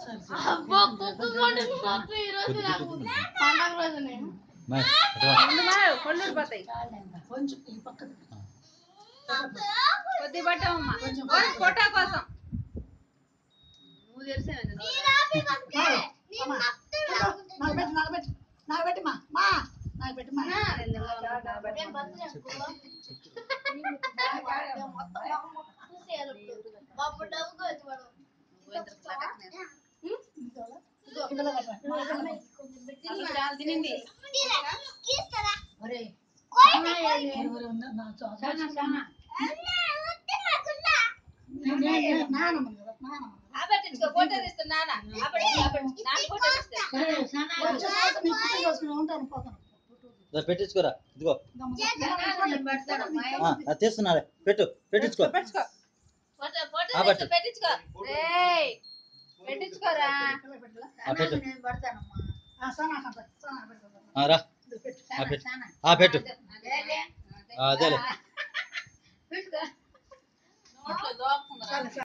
అబ్బా కుక్క కొట్టింది మాకు ఈ రోజు నాకు పండగ రోజునే మరి, అట్లా. ముందు మా కొళ్ళు ఊడిపోతాయి కొంచెం ఈ పక్కన కొద్ది పట్టమమ్మా ఓరి ఫోటో కోసం నువ్వు తెలిసేది నాకు పెట్టి నాకు పెట్టి నాకు పెట్టి మా మా నాకు పెట్టి మా నేను బర్త్డే బాబు డబ్బు వచ్చి వాడు ఇందులో పెట్టరా. చాలా తినింది ఒరేయ్, ఎవరు ఉన్నారు? నా చోట. నేను- నేను నానమ్మ కదా, నానమ్మ కదా. ఆపట్టించుకో ఫోటో తీస్తున్నానా ఆపట్టి ఆపట్టి నాకు ఫోటో తీస్తే వచ్చే సంవత్సరం నీ పుట్టిన చేసుకుని ఉంటాను పోతాను దా, పెట్టించుకోరా ఇదిగో గమ్మున. ఆ, అది తీస్తున్నారే పెట్టు పెట్టించుకో పెట్టుకో ఫోటో ఫోటో ఆపట్టు. తీసి పెట్టించుకో ఏయ్ పెట్టించుకోరా ఆ, పెట్టు ఆ, సనా కంట, సనా పెట్టుకో. ఆ, రా ఆ, పెట్టు ఆ, పెట్టు ఆ, అదేలే నోట్లో దోపుకుందా సరే, సరే.